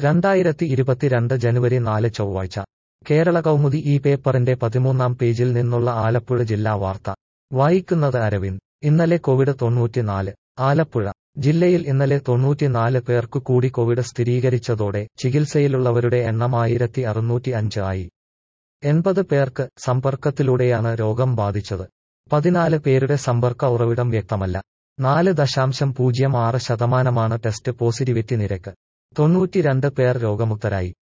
രണ്ടായിരത്തി ഇരുപത്തിരണ്ട് ജനുവരി നാല് ചൊവ്വാഴ്ച കേരള കൗമുദി ഈ പേപ്പറിന്റെ പതിമൂന്നാം പേജിൽ നിന്നുള്ള ആലപ്പുഴ ജില്ലാ വാർത്ത വായിക്കുന്നത് അരവിന്ദ് ഇന്നലെ കോവിഡ് തൊണ്ണൂറ്റിനാല് ആലപ്പുഴ ജില്ലയിൽ ഇന്നലെ തൊണ്ണൂറ്റിനാല് പേർക്കു കൂടി കോവിഡ് സ്ഥിരീകരിച്ചതോടെ ചികിത്സയിലുള്ളവരുടെ എണ്ണം ആയിരത്തി അറുന്നൂറ്റി അഞ്ച് ആയി എൺപത് പേർക്ക് സമ്പർക്കത്തിലൂടെയാണ് രോഗം ബാധിച്ചത് പതിനാല് പേരുടെ സമ്പർക്ക ഉറവിടം വ്യക്തമല്ല നാല് ദശാംശം പൂജ്യം ആറ് ശതമാനമാണ് ടെസ്റ്റ് പോസിറ്റിവിറ്റി നിരക്ക് തൊണ്ണൂറ്റിരണ്ട് പേർ രോഗമുക്തരായി